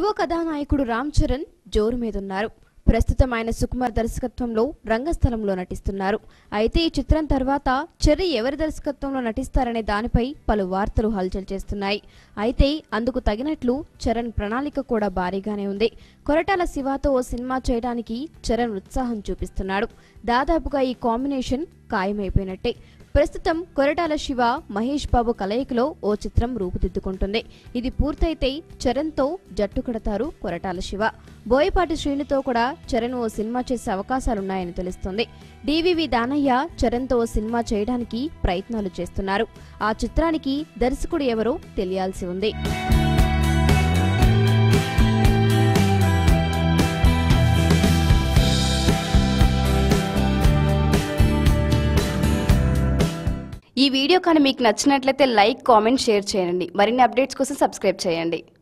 యువ కథానాయకుడు రామ్ చరణ్ జోరు మీదున్నారు ప్రస్తుతం ఆయన సుకుమార్ దర్శకత్వంలో రంగస్థలంలో నటిస్తున్నారు అయితే ఈ చిత్రం తర్వాత చెర్రీ ఎవరి దర్శకత్వంలో నటిస్తారనే దానిపై పలు వార్తలు హల్చల్ చేస్తున్నాయి అయితే అందుకు తగినట్లు చరణ్ ప్రణాళిక కూడా భారీగానే ఉంది కొరటాల శివతో ఓ సినిమా చేయడానికి చరణ్ ఉత్సాహం చూపిస్తున్నాడు దాదాపుగా ఈ కాంబినేషన్ ఖాయమైపోయినట్టే ప్రస్తుతం కొరటాల శివ మహేష్ బాబు కలయికలో ఓ చిత్రం రూపుదిద్దుకుంటుంది ఇది పూర్తయితే చరణ్తో జట్టు కడతారు కొరటాల శివ బోయపాటి శ్రీనుతో కూడా చరణ్ ఓ సినిమా చేసే అవకాశాలున్నాయని తెలుస్తుంది డివివి దానయ్య చరణ్తో ఓ సినిమా చేయడానికి ప్రయత్నాలు చేస్తున్నారు ఆ చిత్రానికి దర్శకుడు ఎవరో తెలియాల్సి ఉంది ఈ వీడియో కానీ మీకు నచ్చినట్లయితే లైక్ కామెంట్ షేర్ చేయండి మరిన్ని అప్డేట్స్ కోసం సబ్స్క్రైబ్ చేయండి